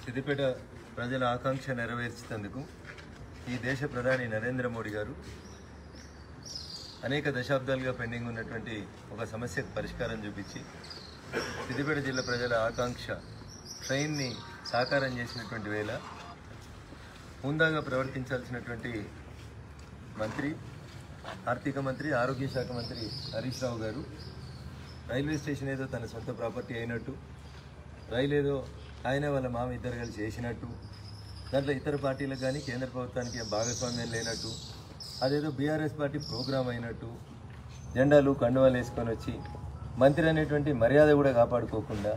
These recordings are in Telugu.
సిద్దిపేట ప్రజల ఆకాంక్ష నెరవేర్చేందుకు ఈ దేశ ప్రధాని నరేంద్ర మోడీ గారు అనేక దశాబ్దాలుగా పెండింగ్ ఉన్నటువంటి ఒక సమస్యకు పరిష్కారం చూపించి సిద్దిపేట జిల్లా ప్రజల ఆకాంక్ష ట్రైన్ని సాకారం చేసినటువంటి వేళ హుందాగా ప్రవర్తించాల్సినటువంటి మంత్రి ఆర్థిక మంత్రి ఆరోగ్య శాఖ మంత్రి హరీష్ రావు గారు రైల్వే స్టేషన్ ఏదో తన సొంత ప్రాపర్టీ అయినట్టు రైలు ఏదో ఆయన వాళ్ళ మామ ఇద్దరు కలిసి చేసినట్టు దాంట్లో ఇతర పార్టీలకు కానీ కేంద్ర ప్రభుత్వానికి ఏం భాగస్వామ్యం లేనట్టు అదేదో బీఆర్ఎస్ పార్టీ ప్రోగ్రాం అయినట్టు జెండాలు కండువాలు వేసుకొని వచ్చి మంత్రి అనేటువంటి మర్యాద కూడా కాపాడుకోకుండా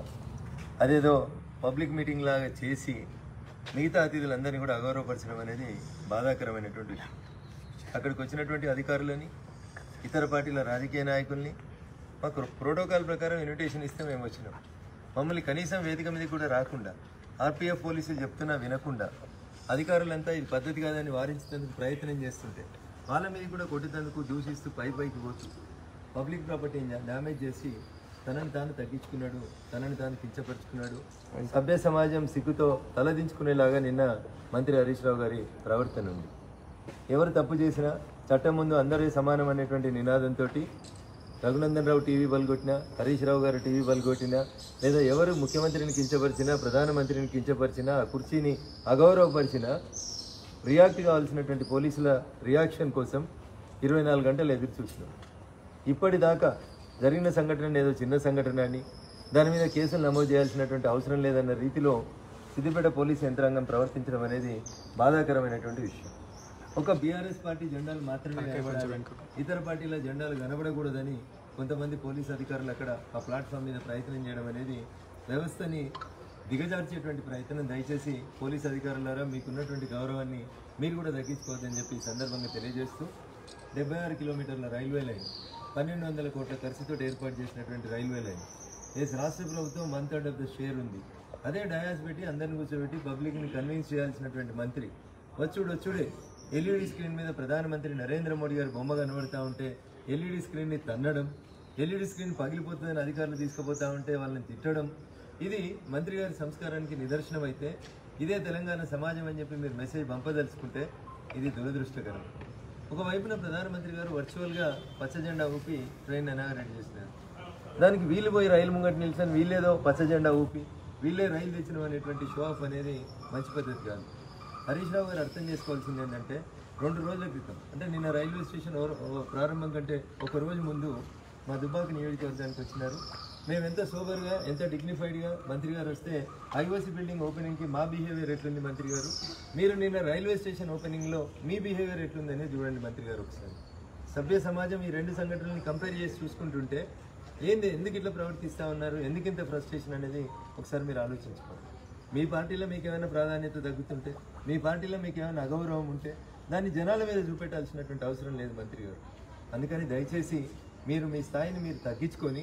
అదేదో పబ్లిక్ మీటింగ్ లాగా చేసి మిగతా అతిథులందరినీ కూడా అగౌరవపరచడం అనేది బాధాకరమైనటువంటి విషయం అక్కడికి వచ్చినటువంటి అధికారులని ఇతర పార్టీల రాజకీయ నాయకుల్ని మాకు ప్రోటోకాల్ ప్రకారం ఇన్విటేషన్ ఇస్తే మేము వచ్చినాం మమ్మల్ని కనీసం వేదిక మీద కూడా రాకుండా ఆర్పీఎఫ్ పోలీసులు చెప్తున్నా వినకుండా అధికారులంతా ఇది పద్ధతి కాదని వారించేందుకు ప్రయత్నం చేస్తుంటే వాళ్ళ మీద కూడా కొట్టేందుకు దూషిస్తూ పై పైకి పోతూ పబ్లిక్ ప్రాపర్టీని డ్యామేజ్ చేసి తనని తాను తగ్గించుకున్నాడు తనని తాను కించపరుచుకున్నాడు సభ్య సమాజం సిగ్గుతో తలదించుకునేలాగా నిన్న మంత్రి హరీష్ రావు గారి ప్రవర్తన ఉంది ఎవరు తప్పు చేసినా చట్టం ముందు అందరే సమానం అనేటువంటి నినాదంతో రఘునందన్ రావు టీవీ బల్గొట్టినా హరీష్ రావు గారు టీవీ బల్గొట్టినా లేదా ఎవరు ముఖ్యమంత్రిని కించపరిచినా ప్రధానమంత్రిని కించపరిచినా ఆ కుర్చీని అగౌరవపరిచినా రియాక్ట్ కావాల్సినటువంటి పోలీసుల రియాక్షన్ కోసం ఇరవై నాలుగు గంటలు ఎదురు చూసినాం ఇప్పటిదాకా జరిగిన సంఘటన ఏదో చిన్న సంఘటన అని దాని మీద కేసులు నమోదు చేయాల్సినటువంటి అవసరం లేదన్న రీతిలో సిద్దిపేట పోలీస్ యంత్రాంగం ప్రవర్తించడం అనేది బాధాకరమైనటువంటి విషయం ఒక బీఆర్ఎస్ పార్టీ జెండాలు మాత్రమే కనబడాలి. ఇతర పార్టీల జెండాలు కనబడకూడదని కొంతమంది పోలీస్ అధికారులు అక్కడ ఆ ప్లాట్ఫామ్ మీద ప్రయత్నం చేయడం అనేది వ్యవస్థని దిగజార్చేటువంటి ప్రయత్నం దయచేసి పోలీస్ అధికారులారా మీకున్నటువంటి గౌరవాన్ని మీరు కూడా దక్కించుకోవద్దని చెప్పి ఈ సందర్భంగా తెలియజేస్తూ డెబ్బై ఆరు కిలోమీటర్ల రైల్వే లైన్ పన్నెండు వందల కోట్ల ఖర్చుతో ఏర్పాటు చేసినటువంటి రైల్వే లైన్ ఎస్ రాష్ట్ర ప్రభుత్వం one third of the share ఉంది అదే డయాస్ పెట్టి అందరిని కూర్చోబెట్టి పబ్లిక్ని కన్విన్స్ చేయాల్సినటువంటి మంత్రి వచ్చుడు వచ్చుడే ఎల్ఈడి స్క్రీన్ మీద ప్రధానమంత్రి నరేంద్ర మోడీ గారి బొమ్మ కనబడతా ఉంటే ఎల్ఈడి స్క్రీన్ని తన్నడం ఎల్ఈడి స్క్రీన్ పగిలిపోతుందని అధికారులు తీసుకుపోతా ఉంటే వాళ్ళని తిట్టడం ఇది మంత్రి గారి సంస్కారానికి నిదర్శనం అయితే ఇదే తెలంగాణ సమాజం అని చెప్పి మీరు మెసేజ్ పంపదలుచుకుంటే ఇది దురదృష్టకరం ఒకవైపున ప్రధానమంత్రి గారు వర్చువల్గా పచ్చ జెండా ఊపి ట్రైన్ ఇనాగరేట్ చేసినారు దానికి వీళ్ళు పోయి రైలు ముంగట నిల్చొని వీళ్ళేదో పచ్చ జెండా ఊపి వీళ్ళే రైలు తెచ్చిన అనేటువంటి షో ఆఫ్ అనేది మంచి పద్ధతి కాదు హరీష్ రావు గారు అర్థం చేసుకోవాల్సింది ఏంటంటే రెండు రోజుల క్రితం అంటే నిన్న రైల్వే స్టేషన్ ఓవర్- ఓ- ప్రారంభం కంటే ఒక రోజు ముందు మా దుబ్బాక నియోజకవర్గానికి వచ్చినారు మేము ఎంత సోబర్గా ఎంత డిగ్నిఫైడ్గా మంత్రి గారు వస్తే ఐఓసీ బిల్డింగ్ ఓపెనింగ్కి మా బిహేవియర్ ఎట్లుంది మంత్రి గారు మీరు నిన్న రైల్వే స్టేషన్ ఓపెనింగ్లో మీ బిహేవియర్ ఎట్లుందనే చూడండి మంత్రి గారు ఒకసారి సభ్య సమాజం ఈ రెండు సంఘటనల్ని కంపేర్ చేసి చూసుకుంటుంటే ఏంది ఎందుకు ఇట్లా ప్రవర్తిస్తా ఉన్నారు ఎందుకు ఇంత ఫ్రస్ట్రేషన్ అనేది ఒకసారి మీరు ఆలోచించుకోండి మీ పార్టీలో మీకు ఏమైనా ప్రాధాన్యత తగ్గుతుంటే మీ పార్టీలో మీకు ఏమైనా అగౌరవం ఉంటే దాన్ని జనాల మీద చూపెట్టాల్సినటువంటి అవసరం లేదు మంత్రి గారు అందుకని దయచేసి మీరు మీ స్థాయిని మీరు తగ్గించుకొని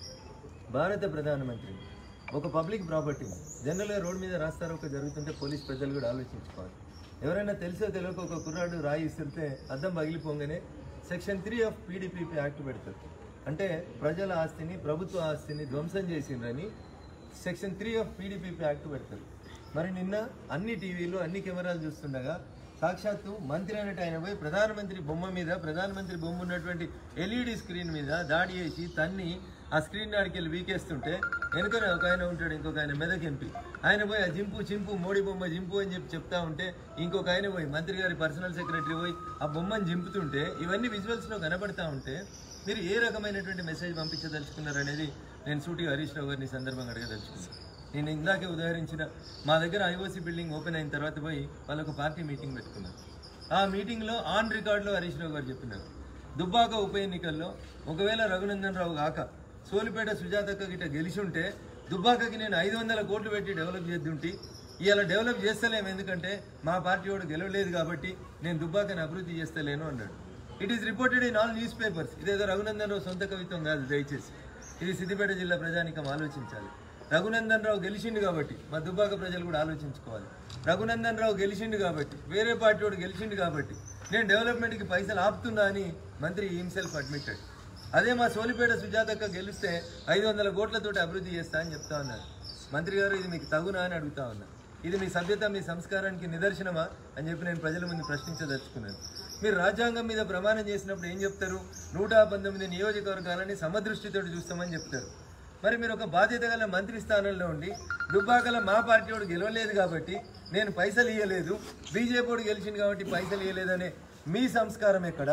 భారత ప్రధానమంత్రి ఒక పబ్లిక్ ప్రాపర్టీ జనరల్గా రోడ్ మీద రాస్తారు ఒక జరుగుతుంటే పోలీస్ ప్రజలు కూడా ఆలోచించుకోవాలి ఎవరైనా తెలుసో తెలియక ఒక కుర్రాడు రాయి ఇస్తుంటే అద్దం పగిలిపోగానే section three of PDPP act పెడతారు అంటే ప్రజల ఆస్తిని ప్రభుత్వ ఆస్తిని ధ్వంసం చేసిండ్రని section three of PDPP act పెడతారు మరి నిన్న అన్ని టీవీలు అన్ని కెమెరాలు చూస్తుండగా సాక్షాత్తు మంత్రి అనేటి ఆయన పోయి ప్రధానమంత్రి బొమ్మ మీద ప్రధానమంత్రి బొమ్మ ఉన్నటువంటి ఎల్ఈడి స్క్రీన్ మీద దాడి చేసి తన్ని ఆ స్క్రీన్ ఆడికి వెళ్ళి వీకేస్తుంటే వెనుకనే ఒక ఆయన ఉంటాడు ఇంకొక ఆయన మెదక్ ఎంపీ ఆయన పోయి ఆ జింపు చింపు మోడీ బొమ్మ జింపు అని చెప్పి చెప్తా ఉంటే ఇంకొక ఆయన పోయి మంత్రి గారి పర్సనల్ సెక్రటరీ పోయి ఆ బొమ్మను జింపుతుంటే ఇవన్నీ విజువల్స్లో కనబడతా ఉంటే మీరు ఏ రకమైనటువంటి మెసేజ్ పంపించదలుచుకున్నారు అనేది నేను సూటి హరీష్ రావు గారిని ఈ సందర్భంగా అడగదలుచుకున్నాను నేను ఇందాకే ఉదాహరించిన మా దగ్గర ఐఓసీ బిల్డింగ్ ఓపెన్ అయిన తర్వాత పోయి వాళ్ళొక పార్టీ మీటింగ్ పెట్టుకున్నారు ఆ మీటింగ్లో ఆన్ రికార్డులో హరీష్ రావు గారు చెప్పినారు దుబ్బాక ఉప ఎన్నికల్లో ఒకవేళ రఘునందన్ రావు కాక సోలిపేట సుజాతక్క గిట్ట గెలిచి ఉంటే దుబ్బాకకి నేను ఐదు వందల కోట్లు పెట్టి డెవలప్ చేద్దుంటి ఇవాళ డెవలప్ చేస్తలేము ఎందుకంటే మా పార్టీ వాడు గెలవలేదు కాబట్టి నేను దుబ్బాకని అభివృద్ధి చేస్తలేను అన్నాడు it is reported in all newspapers ఇదేదో రఘునందన్ రావు సొంత కవిత్వం కాదు దయచేసి ఇది సిద్దిపేట జిల్లా ప్రజానికం ఆలోచించాలి రఘునందన్ రావు గెలిచిండు కాబట్టి మా దుబ్బాక ప్రజలు కూడా ఆలోచించుకోవాలి రఘునందన్ రావు గెలిచిండు కాబట్టి వేరే పార్టీ వాడు గెలిచిండు కాబట్టి నేను డెవలప్మెంట్కి పైసలు ఆపుతున్నా అని మంత్రి హిమ్సెల్ఫ్ అడ్మిటెడ్ అదే మా సోలిపేట సుజాతక్క గెలిస్తే ఐదు వందల కోట్లతోటి అభివృద్ధి చేస్తా అని చెప్తా ఉన్నారు మంత్రి గారు ఇది మీకు తగునా అని అడుగుతా ఉన్నా ఇది మీ సభ్యత మీ సంస్కారానికి నిదర్శనమా అని చెప్పి నేను ప్రజల ముందు ప్రశ్నించదలుచుకున్నాను మీరు రాజ్యాంగం మీద ప్రమాణం చేసినప్పుడు ఏం చెప్తారు నూట పంతొమ్మిది నియోజకవర్గాలని సమదృష్టితో చూస్తామని చెప్తారు మరి మీరు ఒక బాధ్యత గల మంత్రి స్థానంలో ఉండి దుబ్బాకల మా పార్టీ వాడు గెలవలేదు కాబట్టి నేను పైసలు ఇవ్వలేదు బీజేపీ వాడు గెలిచింది కాబట్టి పైసలు ఇవ్వలేదనే మీ సంస్కారం ఎక్కడ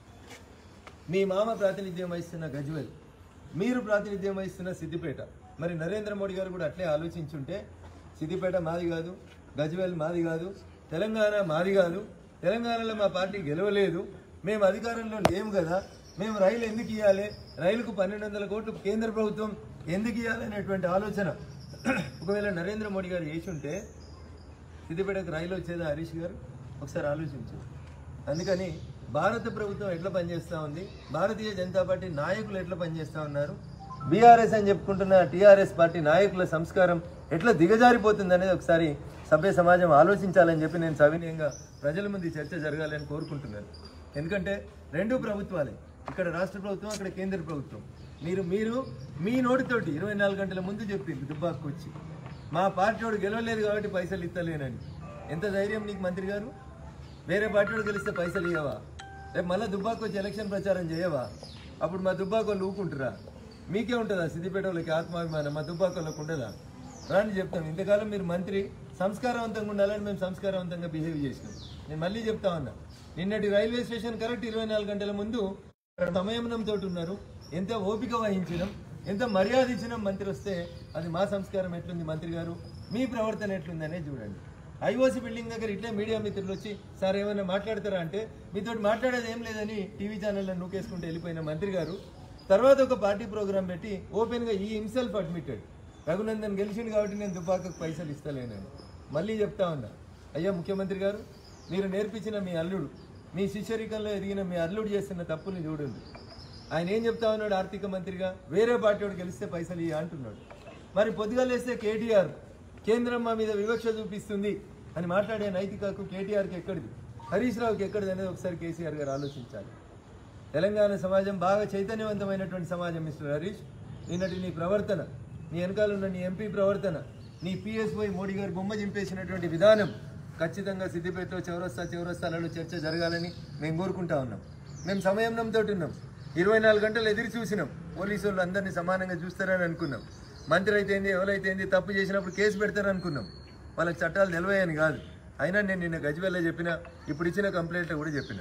మీ మామ ప్రాతినిధ్యం వహిస్తున్న గజ్వెల్ మీరు ప్రాతినిధ్యం వహిస్తున్న సిద్దిపేట మరి నరేంద్ర మోడీ గారు కూడా అట్లే ఆలోచించుంటే సిద్దిపేట మాది కాదు గజ్వెల్ మాది కాదు తెలంగాణ మాది కాదు తెలంగాణలో మా పార్టీ గెలవలేదు మేము అధికారంలో లేము కదా మేము రైలు ఎందుకు ఇవ్వాలి రైలుకు పన్నెండు వందల కోట్లు కేంద్ర ప్రభుత్వం ఎందుకు ఇవ్వాలి అనేటువంటి ఆలోచన ఒకవేళ నరేంద్ర మోడీ గారు చేసి ఉంటే సిద్దిపేటకు రైలు వచ్చేదా హరీష్ గారు ఒకసారి ఆలోచించు అందుకని భారత ప్రభుత్వం ఎట్లా పనిచేస్తూ ఉంది భారతీయ జనతా పార్టీ నాయకులు ఎట్లా పనిచేస్తూ ఉన్నారు బీఆర్ఎస్ అని చెప్పుకుంటున్న టీఆర్ఎస్ పార్టీ నాయకుల సంస్కారం ఎట్లా దిగజారిపోతుంది అనేది ఒకసారి సభ్య సమాజం ఆలోచించాలని చెప్పి నేను సవినయంగా ప్రజల ముందు ఈ చర్చ జరగాలని కోరుకుంటున్నాను ఎందుకంటే రెండు ప్రభుత్వాలే ఇక్కడ రాష్ట్ర ప్రభుత్వం అక్కడ కేంద్ర ప్రభుత్వం మీరు మీరు మీ నోటితోటి ఇరవై నాలుగు గంటల ముందు చెప్పింది దుబ్బాకు వచ్చి మా పార్టీ వాడు గెలవలేదు కాబట్టి పైసలు ఇస్తలేనని ఎంత ధైర్యం నీకు మంత్రి గారు వేరే పార్టీ వాడు గెలిస్తే పైసలు ఇవ్వవా రేపు మళ్ళీ దుబ్బాకు వచ్చి ఎలక్షన్ ప్రచారం చేయవా అప్పుడు మా దుబ్బాకు వాళ్ళు ఊకుంటారా మీకే ఉంటుందా సిద్దిపేట వాళ్ళకి ఆత్మాభిమానం మా దుబ్బాకు వాళ్ళకి ఉండదా రాని చెప్తాం ఇంతకాలం మీరు మంత్రి సంస్కారవంతంగా ఉండాలని మేము సంస్కారవంతంగా బిహేవ్ చేసినాం నేను మళ్ళీ చెప్తా ఉన్నా నిన్నటి రైల్వే స్టేషన్ కరెక్ట్ ఇరవై నాలుగు గంటల ముందు అక్కడ సంయమనంతో ఉన్నారు ఎంత ఓపిక వహించడం ఎంత మర్యాద ఇచ్చినాం మంత్రి వస్తే అది మా సంస్కారం ఎట్లుంది మంత్రి గారు మీ ప్రవర్తన ఎట్లుంది అనేది చూడండి ఐఓసీ బిల్డింగ్ దగ్గర ఇట్లే మీడియా మిత్రులు వచ్చి సార్ ఏమైనా మాట్లాడతారా అంటే మీతో మాట్లాడేది ఏం లేదని టీవీ ఛానల్లో నూకేసుకుంటూ వెళ్ళిపోయిన మంత్రి గారు తర్వాత ఒక పార్టీ ప్రోగ్రాం పెట్టి ఓపెన్గా ఈ హిమ్సెల్ఫ్ అడ్మిటెడ్ రఘునందన్ గెలిచిండు కాబట్టి నేను దుబాకకు పైసలు ఇస్తలేనని మళ్ళీ చెప్తా ఉన్నా అయ్యా ముఖ్యమంత్రి గారు మీరు నేర్పించిన మీ అల్లుడు మీ శిష్యరికంలో ఎదిగిన మీ అల్లుడు చేస్తున్న తప్పుని చూడండి ఆయన ఏం చెప్తా ఉన్నాడు ఆర్థిక మంత్రిగా వేరే పార్టీ వాడు గెలిస్తే పైసలు ఇయ్య అంటున్నాడు మరి పొద్దుగా లేస్తే కేటీఆర్ కేంద్రం మా మీద వివక్ష చూపిస్తుంది అని మాట్లాడే నైతికకు కేటీఆర్కి ఎక్కడిది హరీష్ రావుకి ఎక్కడిది అనేది ఒకసారి కేసీఆర్ గారు ఆలోచించాలి తెలంగాణ సమాజం బాగా చైతన్యవంతమైనటువంటి సమాజం మిస్టర్ హరీష్ నిన్నటి నీ ప్రవర్తన నీ వెనకాల ఉన్న నీ ఎంపీ ప్రవర్తన నీ పిఎస్వై మోడీ గారు బొమ్మ చింపేసినటువంటి విధానం ఖచ్చితంగా సిద్దిపేటలో చౌరస్తా చౌరస్తాలలో చర్చ జరగాలని మేము కోరుకుంటా ఉన్నాం మేము సమయంతో ఉన్నాం ఇరవై నాలుగు గంటలు ఎదురు చూసినాం పోలీసు వాళ్ళు అందరినీ సమానంగా చూస్తారని అనుకున్నాం మంత్రి అయితే ఏంది ఎవరైతే ఏంది తప్పు చేసినప్పుడు కేసు పెడతారని అనుకున్నాం వాళ్ళకి చట్టాలు నిలవేయని కాదు అయినా నేను నిన్న గజ్వెల్లో చెప్పిన ఇప్పుడు ఇచ్చిన కంప్లైంట్లో కూడా చెప్పిన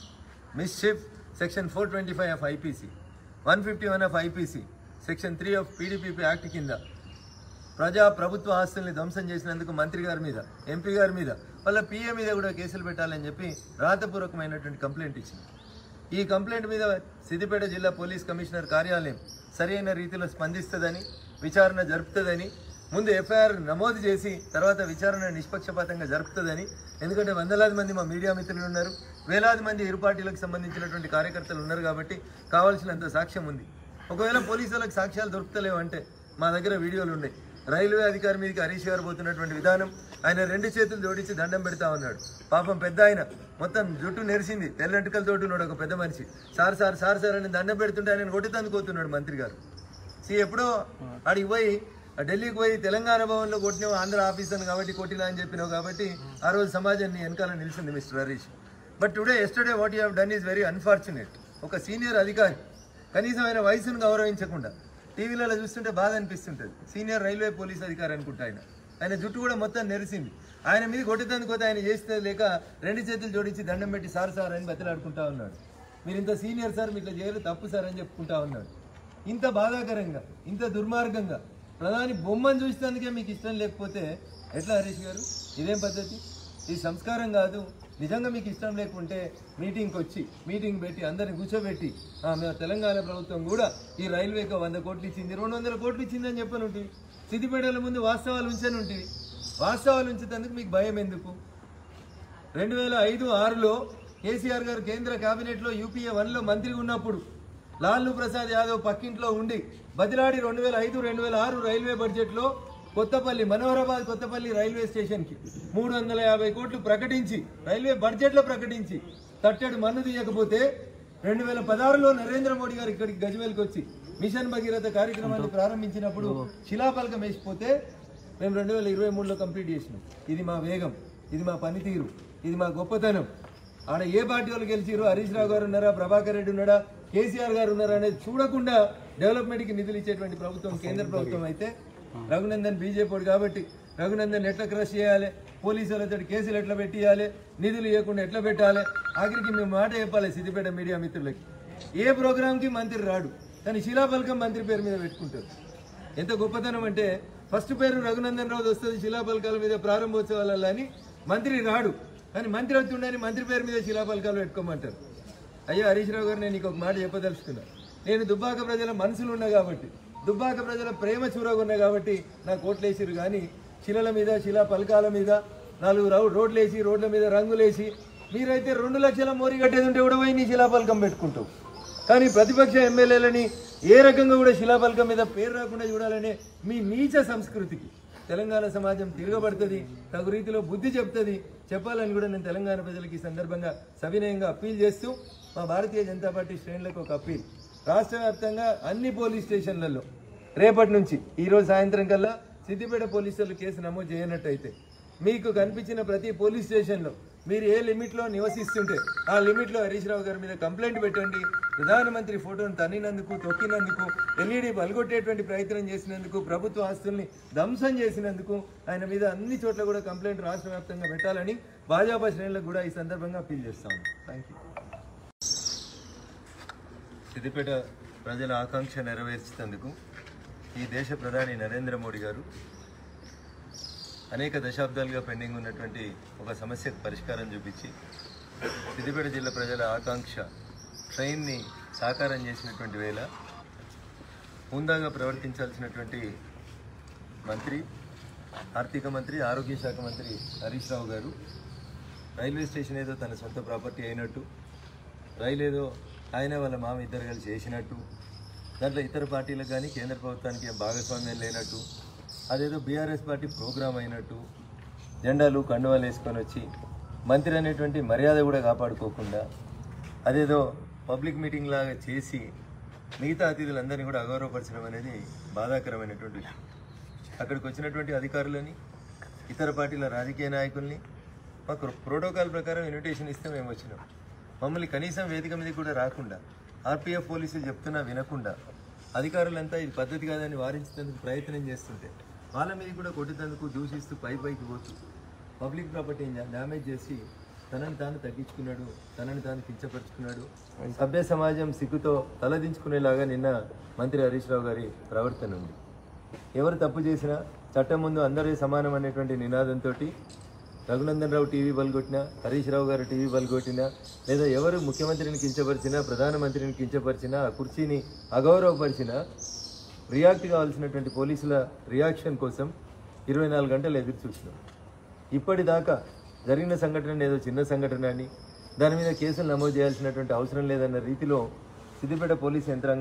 mischief section four twenty five of IPC one fifty one of IPC section three of PDPP act కింద ప్రజా ప్రభుత్వ ఆస్తుల్ని ధ్వంసం చేసినందుకు మంత్రి గారి మీద ఎంపీ గారి మీద వాళ్ళ పిఏ మీద కూడా కేసులు పెట్టాలని చెప్పి రాతపూర్వకమైనటువంటి కంప్లైంట్ ఇచ్చింది ఈ కంప్లైంట్ మీద సిద్దిపేట జిల్లా పోలీస్ కమిషనర్ కార్యాలయం సరైన రీతిలో స్పందిస్తుందని విచారణ జరుపుతుందని ముందు ఎఫ్ఐఆర్ నమోదు చేసి తర్వాత విచారణ నిష్పక్షపాతంగా జరుపుతుందని ఎందుకంటే వందలాది మంది మా మీడియా మిత్రులు ఉన్నారు వేలాది మంది ఇరు పార్టీలకు సంబంధించినటువంటి కార్యకర్తలు ఉన్నారు కాబట్టి కావాల్సినంత సాక్ష్యం ఉంది ఒకవేళ పోలీసు వాళ్ళకి సాక్ష్యాలు దొరుకుతలేవు అంటే మా దగ్గర వీడియోలు ఉన్నాయి రైల్వే అధికారి మీదకి హరీష్ గారు పోతున్నటువంటి విధానం ఆయన రెండు చేతులు జోడించి దండం పెడతా ఉన్నాడు పాపం పెద్ద ఆయన మొత్తం జుట్టు నెరిసింది తెల్లెంటుకలతో ఉన్నాడు ఒక పెద్ద మనిషి సార్ సార్ సార్ సార్ అని దండం పెడుతుంటే ఆయన కొట్టితందుకు పోతున్నాడు మంత్రి గారు సి ఎప్పుడో ఆడికి పోయి ఆ ఢిల్లీకి పోయి తెలంగాణ భవన్లో కొట్టినావు ఆంధ్ర ఆఫీస్ అని కాబట్టి కొట్టినా అని చెప్పినావు కాబట్టి ఆ రోజు సమాజాన్ని వెనకాల నిలిచింది mister Harish but today yesterday what you done is very unfortunate ఒక సీనియర్ అధికారి కనీసం ఆయన వయసును గౌరవించకుండా టీవీలలో చూస్తుంటే బాధ అనిపిస్తుంటుంది సీనియర్ రైల్వే పోలీస్ అధికారి అనుకుంటా ఆయన ఆయన జుట్టు కూడా మొత్తం నెరిసింది ఆయన మీద కొట్టేందుకు పోతే ఆయన చేస్తే లేక రెండు చేతులు జోడించి దండం పెట్టి సార్ సార్ అని బతిలాడుకుంటా ఉన్నాడు మీరు ఇంత సీనియర్ సార్ మీరు ఇట్లా చేయరు తప్పు సార్ అని చెప్పుకుంటా ఉన్నాడు ఇంత బాధాకరంగా ఇంత దుర్మార్గంగా ప్రధాని బొమ్మను చూసేందుకే మీకు ఇష్టం లేకపోతే ఎట్లా హరీష్ గారు ఇదేం పద్ధతి ఇది సంస్కారం కాదు నిజంగా మీకు ఇష్టం లేకుంటే మీటింగ్కి వచ్చి మీటింగ్ పెట్టి అందరిని కూర్చోబెట్టి "ఆ, మేము తెలంగాణ ప్రభుత్వం కూడా ఈ రైల్వేకి వంద కోట్లు ఇచ్చింది రెండు వందల కోట్లు ఇచ్చిందని చెప్పనుంటివి సిద్దిపేటల ముందు వాస్తవాలు ఉంచనుంటివి వాస్తవాలు ఉంచేందుకు మీకు భయం ఎందుకు రెండు వేల ఐదు ఆరులో కేసీఆర్ గారు కేంద్ర కేబినెట్లో యూపీఏ వన్లో మంత్రిగా ఉన్నప్పుడు లాల్ను ప్రసాద్ యాదవ్ పక్కింట్లో ఉండి బదిలాడి రెండు వేల ఐదు రెండు వేల ఆరు రైల్వే బడ్జెట్లో కొత్తపల్లి మనోహరాబాద్ కొత్తపల్లి రైల్వే స్టేషన్కి మూడు వందల యాభై కోట్లు ప్రకటించి రైల్వే బడ్జెట్లో ప్రకటించి తట్టెడు మన్ను తీయకపోతే రెండు వేల పదహారులో నరేంద్ర మోడీ గారు ఇక్కడికి గజ్వేల్కి వచ్చి మిషన్ భగీరథ కార్యక్రమాన్ని ప్రారంభించినప్పుడు శిలాఫలకం వేసిపోతే మేము రెండు వేల ఇరవై మూడులో కంప్లీట్ చేసినాం ఇది మా వేగం ఇది మా పనితీరు ఇది మా గొప్పతనం ఆడ ఏ పార్టీ వాళ్ళు గెలిచిరు హరీష్ రావు గారు ఉన్నారా ప్రభాకర్ రెడ్డి ఉన్నాడా కేసీఆర్ గారు ఉన్నారా అనేది చూడకుండా డెవలప్మెంట్కి నిధులు ఇచ్చేటువంటి ప్రభుత్వం కేంద్ర ప్రభుత్వం అయితే రఘునందన్ బీజేపీ కాబట్టి రఘునందన్ ఎట్లా క్రష్ చేయాలి పోలీసులతో కేసులు ఎట్లా పెట్టియాలి నిధులు ఇవ్వకుండా ఎట్లా పెట్టాలి ఆఖరికి మేము మాట చెప్పాలి సిద్దిపేట మీడియా మిత్రులకి ఏ ప్రోగ్రామ్కి మంత్రి రాడు కానీ శిలాఫలకం మంత్రి పేరు మీద పెట్టుకుంటారు ఎంత గొప్పతనం అంటే ఫస్ట్ పేరు రఘునందన్ రావు వస్తుంది శిలాఫలకాల మీద ప్రారంభోత్సవాలలో అని మంత్రి రాడు కానీ మంత్రి అవుతుండని మంత్రి పేరు మీద శిలాఫలకాలు పెట్టుకోమంటారు అయ్యా హరీష్ రావు గారు నేను నీకు ఒక మాట చెప్పదలుచుకున్నా నేను దుబ్బాక ప్రజల మనసులు ఉన్నా కాబట్టి దుబ్బాక ప్రజల ప్రేమ చూరగా ఉన్నా కాబట్టి నాకు ఓట్లేసిరు కానీ శిలల మీద శిలా పలకాల మీద నాలుగు రౌ- రోడ్లేసి రోడ్ల మీద రంగులేసి మీరైతే రెండు లక్షల మోరి కట్టేది ఉంటే కూడా పోయి నీ శిలాపలకం పెట్టుకుంటావు కానీ ప్రతిపక్ష ఎమ్మెల్యేలని ఏ రకంగా కూడా శిలాపలకం మీద పేరు రాకుండా చూడాలనే మీ నీచ సంస్కృతికి తెలంగాణ సమాజం తిరగబడుతుంది తగు రీతిలో బుద్ధి చెప్తుంది చెప్పాలని కూడా నేను తెలంగాణ ప్రజలకు ఈ సందర్భంగా సవినయంగా అప్పీల్ చేస్తూ మా భారతీయ జనతా పార్టీ శ్రేణులకు ఒక అప్పీల్ రాష్ట్ర వ్యాప్తంగా అన్ని పోలీస్ స్టేషన్లలో రేపటి నుంచి ఈ రోజు సాయంత్రం కల్లా సిద్దిపేట పోలీసులు కేసు నమోదు చేయనట్టయితే మీకు కనిపించిన ప్రతి పోలీస్ స్టేషన్లో మీరు ఏ లిమిట్లో నివసిస్తుంటే ఆ లిమిట్లో హరీష్ రావు గారి మీద కంప్లైంట్ పెట్టండి ప్రధానమంత్రి ఫోటోను తన్నినందుకు తొక్కినందుకు ఎల్ఈడి పలుగొట్టేటువంటి ప్రయత్నం చేసినందుకు ప్రభుత్వ ఆస్తుల్ని ధ్వంసం చేసినందుకు ఆయన మీద అన్ని చోట్ల కూడా కంప్లైంట్ రాష్ట్ర వ్యాప్తంగా పెట్టాలని భాజపా శ్రేణులకు కూడా ఈ సందర్భంగా అప్పీల్ చేస్తాము థ్యాంక్ యూ సిద్దిపేట ప్రజల ఆకాంక్ష నెరవేర్చేందుకు ఈ దేశ ప్రధాని నరేంద్ర మోడీ గారు అనేక దశాబ్దాలుగా పెండింగ్ ఉన్నటువంటి ఒక సమస్యకు పరిష్కారం చూపించి సిద్దిపేట జిల్లా ప్రజల ఆకాంక్ష ట్రైన్ని సాకారం చేసినటువంటి వేళ హుందాగా ప్రవర్తించాల్సినటువంటి మంత్రి ఆర్థిక మంత్రి ఆరోగ్య శాఖ మంత్రి హరీష్ రావు గారు రైల్వే స్టేషన్ ఏదో తన సొంత ప్రాపర్టీ అయినట్టు రైలు ఏదో ఆయన వాళ్ళ మామ ఇద్దరు కలిసి చేసినట్టు దాంట్లో ఇతర పార్టీలకు కానీ కేంద్ర ప్రభుత్వానికి ఏం భాగస్వామ్యం లేనట్టు అదేదో బీఆర్ఎస్ పార్టీ ప్రోగ్రామ్ అయినట్టు జెండాలు కండువాలు వేసుకొని వచ్చి మంత్రి అనేటువంటి మర్యాద కూడా కాపాడుకోకుండా అదేదో పబ్లిక్ మీటింగ్ లాగా చేసి మిగతా అతిథులందరినీ కూడా అగౌరవపరచడం అనేది బాధాకరమైనటువంటి విషయం అక్కడికి వచ్చినటువంటి అధికారులని ఇతర పార్టీల రాజకీయ నాయకుల్ని మాకు ప్రోటోకాల్ ప్రకారం ఇన్విటేషన్ ఇస్తే మేము వచ్చినాం మమ్మల్ని కనీసం వేదిక మీద కూడా రాకుండా ఆర్పీఎఫ్ పోలీసులు చెప్తున్నా వినకుండా అధికారులంతా ఇది పద్ధతి కాదని వారించేందుకు ప్రయత్నం చేస్తుంటే వాళ్ళ మీద కూడా కొట్టేందుకు దూషిస్తూ పై పైకి పోతూ పబ్లిక్ ప్రాపర్టీని డ్యామేజ్ చేసి తనని తాను తగ్గించుకున్నాడు తనని తాను కించపరుచుకున్నాడు సభ్య సమాజం సిగ్గుతో తలదించుకునేలాగా నిన్న మంత్రి హరీష్ రావు గారి ప్రవర్తన ఉంది ఎవరు తప్పు చేసినా చట్టం ముందు అందరే సమానం అనేటువంటి నినాదంతో రఘునందన్ రావు టీవీ బల్గొట్టినా హరీష్ రావు గారు టీవీ బల్గొట్టినా లేదా ఎవరు ముఖ్యమంత్రిని కించపరిచినా ప్రధానమంత్రిని కించపరిచినా ఆ కుర్చీని అగౌరవపరిచినా రియాక్ట్ కావాల్సినటువంటి పోలీసుల రియాక్షన్ కోసం ఇరవై నాలుగు గంటలు ఎదురు చూసినాం ఇప్పటిదాకా జరిగిన సంఘటన ఏదో చిన్న సంఘటన అని దాని మీద కేసులు నమోదు చేయాల్సినటువంటి అవసరం లేదన్న రీతిలో సిద్దిపేట పోలీస్ యంత్రాంగం